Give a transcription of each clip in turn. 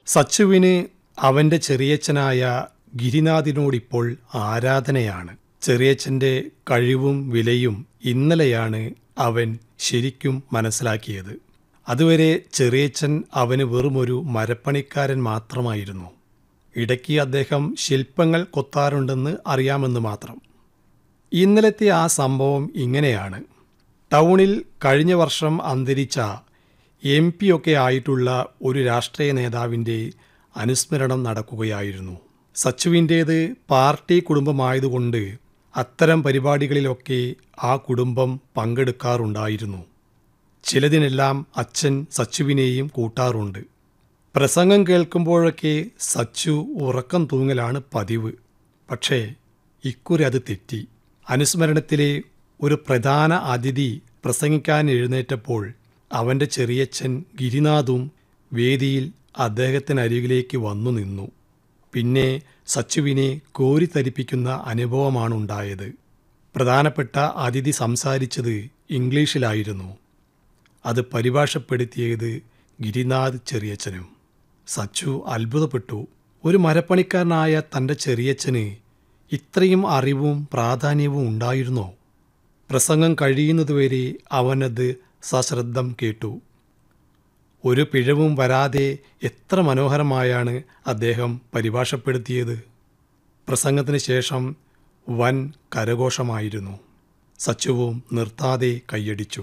സച്ചുവിന് അവൻ്റെ ചെറിയച്ഛനായ ഗിരിനാഥിനോടിപ്പോൾ ആരാധനയാണ് ചെറിയച്ഛൻ്റെ കഴിവും വിലയും ഇന്നലെയാണ് അവൻ ശരിക്കും മനസ്സിലാക്കിയത് അതുവരെ ചെറിയച്ഛൻ അവന് വെറുമൊരു മരപ്പണിക്കാരൻ മാത്രമായിരുന്നു ഇടയ്ക്ക് അദ്ദേഹം ശില്പങ്ങൾ കൊത്താറുണ്ടെന്ന് അറിയാമെന്ന് മാത്രം ഇന്നലത്തെ ആ സംഭവം ഇങ്ങനെയാണ് ടൗണിൽ കഴിഞ്ഞ വർഷം അന്തരിച്ച എം പി ഒക്കെ ആയിട്ടുള്ള ഒരു രാഷ്ട്രീയ നേതാവിൻ്റെ അനുസ്മരണം നടക്കുകയായിരുന്നു സച്ചുവിൻ്റേത് പാർട്ടി കുടുംബമായതുകൊണ്ട് അത്തരം പരിപാടികളിലൊക്കെ ആ കുടുംബം പങ്കെടുക്കാറുണ്ടായിരുന്നു ചിലതിനെല്ലാം അച്ഛൻ സച്ചുവിനെയും കൂട്ടാറുണ്ട് പ്രസംഗം കേൾക്കുമ്പോഴൊക്കെ സച്ചു ഉറക്കം തൂങ്ങലാണ് പതിവ് പക്ഷേ ഇക്കുറി അത് തെറ്റി അനുസ്മരണത്തിലെ ഒരു പ്രധാന അതിഥി പ്രസംഗിക്കാൻ എഴുന്നേറ്റപ്പോൾ അവൻ്റെ ചെറിയച്ഛൻ ഗിരിനാഥും വേദിയിൽ അദ്ദേഹത്തിനരികിലേക്ക് വന്നു നിന്നു പിന്നെ സച്ചുവിനെ കോരിത്തരിപ്പിക്കുന്ന അനുഭവമാണുണ്ടായത് പ്രധാനപ്പെട്ട അതിഥി സംസാരിച്ചത് ഇംഗ്ലീഷിലായിരുന്നു അത് പരിഭാഷപ്പെടുത്തിയത് ഗിരിനാഥ് ചെറിയച്ഛനും സച്ചു അത്ഭുതപ്പെട്ടു ഒരു മരപ്പണിക്കാരനായ തൻ്റെ ചെറിയച്ഛന് ഇത്രയും അറിവും പ്രാധാന്യവും ഉണ്ടായിരുന്നോ പ്രസംഗം കഴിയുന്നതുവരെ അവനത് സശ്രദ്ധം കേട്ടു ഒരു പിഴവും വരാതെ എത്ര മനോഹരമായാണ് അദ്ദേഹം പരിഭാഷപ്പെടുത്തിയത് പ്രസംഗത്തിന് ശേഷം വൻ കരഘോഷമായിരുന്നു സച്ചുവും നിർത്താതെ കൈയടിച്ചു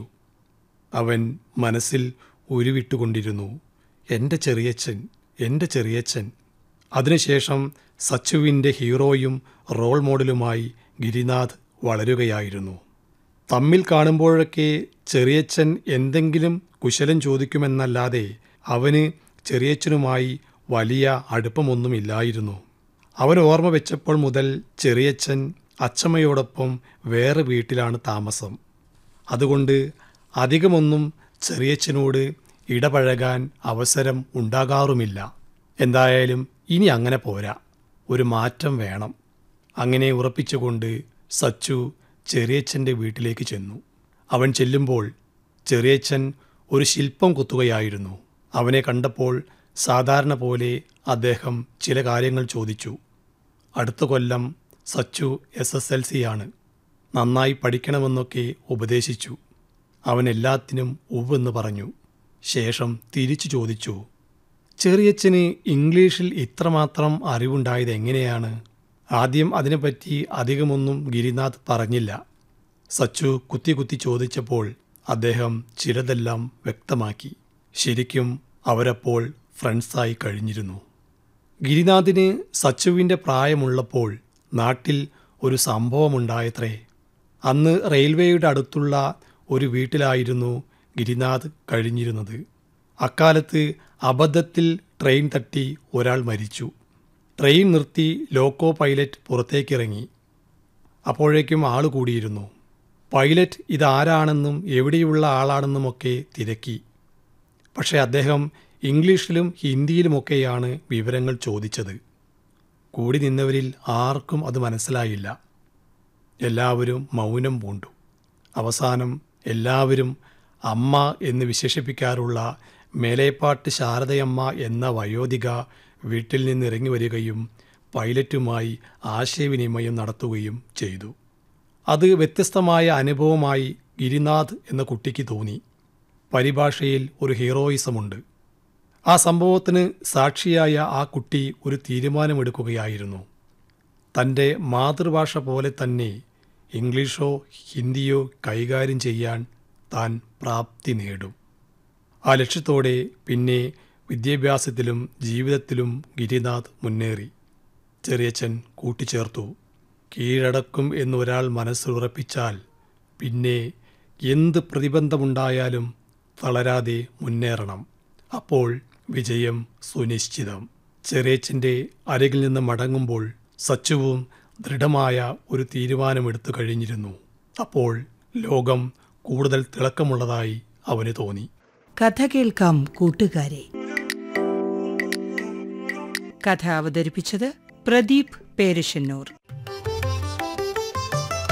അവൻ മനസ്സിൽ ഉരുവിട്ടുകൊണ്ടിരുന്നു എൻ്റെ ചെറിയച്ഛൻ എൻ്റെ ചെറിയച്ഛൻ അതിനുശേഷം സച്ചുവിൻ്റെ ഹീറോയും റോൾ മോഡലുമായി ഗിരിനാഥ് വളരുകയായിരുന്നു തമ്മിൽ കാണുമ്പോഴൊക്കെ ചെറിയച്ഛൻ എന്തെങ്കിലും കുശലം ചോദിക്കുമെന്നല്ലാതെ അവന് ചെറിയച്ഛനുമായി വലിയ അടുപ്പമൊന്നുമില്ലായിരുന്നു അവൻ ഓർമ്മ വെച്ചപ്പോൾ മുതൽ ചെറിയച്ഛൻ അച്ചമ്മയോടൊപ്പം വേറെ വീട്ടിലാണ് താമസം അതുകൊണ്ട് അധികമൊന്നും ചെറിയച്ഛനോട് ഇടപഴകാൻ അവസരം ഉണ്ടാകാറുമില്ല എന്തായാലും ഇനി അങ്ങനെ പോരാ ഒരു മാറ്റം വേണം അങ്ങനെ ഉറപ്പിച്ചുകൊണ്ട് സച്ചു ചെറിയച്ഛൻ്റെ വീട്ടിലേക്ക് ചെന്നു അവൻ ചെല്ലുമ്പോൾ ചെറിയച്ഛൻ ഒരു ശില്പം കുത്തുകയായിരുന്നു അവനെ കണ്ടപ്പോൾ സാധാരണ പോലെ അദ്ദേഹം ചില കാര്യങ്ങൾ ചോദിച്ചു അടുത്ത കൊല്ലം Sachu S S L C ആണ് നന്നായി പഠിക്കണമെന്നൊക്കെ ഉപദേശിച്ചു അവൻ എല്ലാത്തിനും ഉവെന്ന് പറഞ്ഞു ശേഷം തിരിച്ചു ചോദിച്ചു ചെറിയച്ഛന് ഇംഗ്ലീഷിൽ ഇത്രമാത്രം അറിവുണ്ടായത് എങ്ങനെയാണ് ആദ്യം അതിനെപ്പറ്റി അധികമൊന്നും ഗിരിനാഥ് പറഞ്ഞില്ല സച്ചു കുത്തി കുത്തി ചോദിച്ചപ്പോൾ അദ്ദേഹം ചിലതെല്ലാം വ്യക്തമാക്കി ശരിക്കും അവരപ്പോൾ ഫ്രണ്ട്സായി കഴിഞ്ഞിരുന്നു ഗിരിനാഥിന് സച്ചുവിൻ്റെ പ്രായമുള്ളപ്പോൾ നാട്ടിൽ ഒരു സംഭവമുണ്ടായത്രേ അന്ന് റെയിൽവേയുടെ അടുത്തുള്ള ഒരു വീട്ടിലായിരുന്നു ഗിരിനാഥ് കഴിഞ്ഞിരുന്നത് അക്കാലത്ത് അബദ്ധത്തിൽ ട്രെയിൻ തട്ടി ഒരാൾ മരിച്ചു ട്രെയിൻ നിർത്തി ലോക്കോ പൈലറ്റ് പുറത്തേക്കിറങ്ങി അപ്പോഴേക്കും ആൾ കൂടിയിരുന്നു പൈലറ്റ് ഇതാരാണെന്നും എവിടെയുള്ള ആളാണെന്നുമൊക്കെ തിരക്കി പക്ഷേ അദ്ദേഹം ഇംഗ്ലീഷിലും ഹിന്ദിയിലുമൊക്കെയാണ് വിവരങ്ങൾ ചോദിച്ചത് കൂടി നിന്നവരിൽ ആർക്കും അത് മനസ്സിലായില്ല എല്ലാവരും മൗനം പൂണ്ടു അവസാനം എല്ലാവരും അമ്മ എന്ന് വിശേഷിപ്പിക്കാറുള്ള മേലേപ്പാട്ട് ശാരദയമ്മ എന്ന വയോധിക വീട്ടിൽ നിന്നിറങ്ങി വരികയും പൈലറ്റുമായി ആശയവിനിമയം നടത്തുകയും ചെയ്തു അത് വ്യത്യസ്തമായ അനുഭവമായി ഗിരിനാഥ് എന്ന കുട്ടിക്ക് തോന്നി പരിഭാഷയിൽ ഒരു ഹീറോയിസമുണ്ട് ആ സംഭവത്തിന് സാക്ഷിയായ ആ കുട്ടി ഒരു തീരുമാനമെടുക്കുകയായിരുന്നു തൻ്റെ മാതൃഭാഷ പോലെ തന്നെ ഇംഗ്ലീഷോ ഹിന്ദിയോ കൈകാര്യം ചെയ്യാൻ താൻ പ്രാപ്തി നേടും ആ ലക്ഷ്യത്തോടെ പിന്നെ വിദ്യാഭ്യാസത്തിലും ജീവിതത്തിലും ഗിരിനാഥ് മുന്നേറി ചെറിയച്ഛൻ കൂട്ടിച്ചേർത്തു കീഴടക്കും എന്നൊരാൾ മനസ്സുറപ്പിച്ചാൽ പിന്നെ എന്ത് പ്രതിബന്ധമുണ്ടായാലും തളരാതെ മുന്നേറണം അപ്പോൾ വിജയം സുനിശ്ചിതം ചെറിയച്ഛൻ്റെ അരികിൽ നിന്ന് മടങ്ങുമ്പോൾ സച്ചുവും ദൃഢമായ ഒരു തീരുമാനമെടുത്തു കഴിഞ്ഞിരുന്നു അപ്പോൾ ലോകം കൂടുതൽ തിളക്കമുള്ളതായി അവന് തോന്നി കഥ കേൾക്കാം കൂട്ടുകാരെ കഥ അവതരിപ്പിച്ചത് Pradeep Perasannoor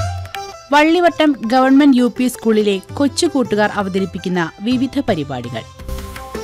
Vallivattam government U P സ്കൂളിലെ കൊച്ചു കൂട്ടുകാർ അവതരിപ്പിക്കുന്ന വിവിധ പരിപാടികൾ